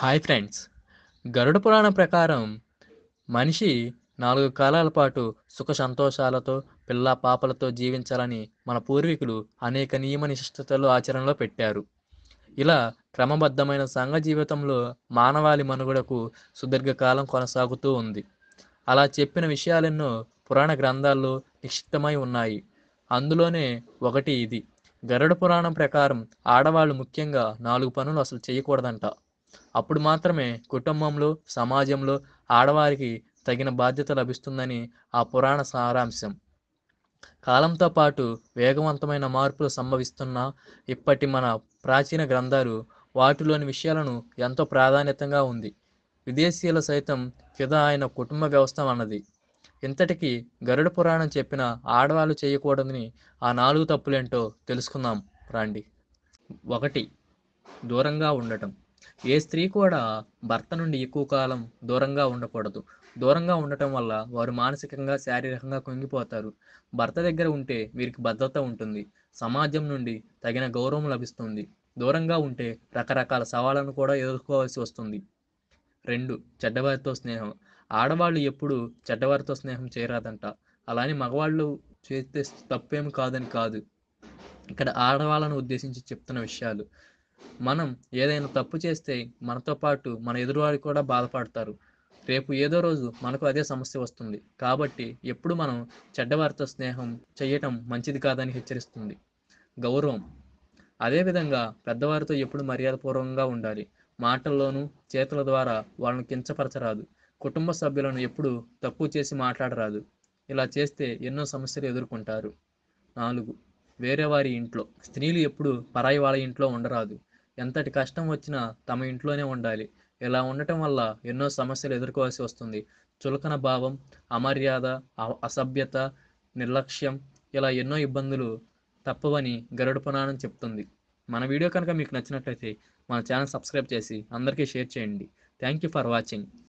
hi friends గరుడ పురాణం ప్రకారం మనిషి నాలుగు కాలాల పాటు సుఖ సంతోషాలతో పిల్ల పాపలతో జీవించాలని మన పూర్వీకులు అనేక నియమ నిష్ఠతలు ఆచరణలో పెట్టారు ఇలా క్రమబద్ధమైన సంఘ జీవితంలో మానవాళి మనుగడకు సుదీర్ఘకాలం కొనసాగుతూ ఉంది అలా చెప్పిన విషయాలెన్నో పురాణ గ్రంథాల్లో నిక్షిప్తమై ఉన్నాయి అందులోనే ఒకటి ఇది గరుడ పురాణం ప్రకారం ఆడవాళ్ళు ముఖ్యంగా నాలుగు పనులు అసలు చేయకూడదంట అప్పుడు మాత్రమే కుటుంబంలో సమాజంలో ఆడవారికి తగిన బాధ్యత లభిస్తుందని ఆ పురాణ సారాంశం కాలంతో పాటు వేగవంతమైన మార్పులు సంభవిస్తున్న ఇప్పటి మన ప్రాచీన గ్రంథాలు వాటిలోని విషయాలను ఎంతో ప్రాధాన్యతగా ఉంది విదేశీయుల సైతం ఫిదా అయిన కుటుంబ వ్యవస్థ అన్నది ఇంతటికి గరుడ పురాణం చెప్పిన ఆడవాళ్ళు చేయకూడదని ఆ నాలుగు తప్పులేంటో తెలుసుకుందాం రండి ఒకటి దూరంగా ఉండటం ఏ స్త్రీ కూడా భర్త నుండి ఎక్కువ కాలం దూరంగా ఉండకూడదు దూరంగా ఉండటం వల్ల వారు మానసికంగా శారీరకంగా కుంగిపోతారు భర్త దగ్గర ఉంటే వీరికి భద్రత ఉంటుంది సమాజం నుండి తగిన గౌరవం లభిస్తుంది దూరంగా ఉంటే రకరకాల సవాళ్ళను కూడా ఎదుర్కోవాల్సి వస్తుంది రెండు చెడ్డవారితో స్నేహం ఆడవాళ్ళు ఎప్పుడు చెడ్డవారితో స్నేహం చేయరాదంట అలానే మగవాళ్ళు చేస్తే తప్పేమి కాదని కాదు ఇక్కడ ఆడవాళ్ళను ఉద్దేశించి చెప్తున్న విషయాలు మనం ఏదైనా తప్పు చేస్తే మనతో పాటు మన ఎదురువారు కూడా బాధపడతారు రేపు ఏదో రోజు మనకు అదే సమస్య వస్తుంది కాబట్టి ఎప్పుడు మనం చెడ్డవారితో స్నేహం చేయటం మంచిది కాదని హెచ్చరిస్తుంది గౌరవం అదేవిధంగా పెద్దవారితో ఎప్పుడు మర్యాదపూర్వకంగా ఉండాలి మాటల్లోనూ చేతుల ద్వారా వాళ్ళను కించపరచరాదు కుటుంబ సభ్యులను ఎప్పుడు తక్కువ చేసి మాట్లాడరాదు ఇలా చేస్తే ఎన్నో సమస్యలు ఎదుర్కొంటారు నాలుగు వేరే వారి ఇంట్లో స్త్రీలు ఎప్పుడు పరాయి వాళ్ళ ఇంట్లో ఉండరాదు ఎంతటి కష్టం వచ్చినా తమ ఇంట్లోనే ఉండాలి ఇలా ఉండటం వల్ల ఎన్నో సమస్యలు ఎదుర్కోవాల్సి వస్తుంది చులకన భావం అమర్యాద అ- అసభ్యత నిర్లక్ష్యం ఇలా ఎన్నో ఇబ్బందులు తప్పవని గరుడ పురాణం చెప్తుంది మన వీడియో కనుక మీకు నచ్చినట్లయితే మన ఛానల్ సబ్స్క్రైబ్ చేసి అందరికీ షేర్ చేయండి థ్యాంక్ యూ ఫర్ వాచింగ్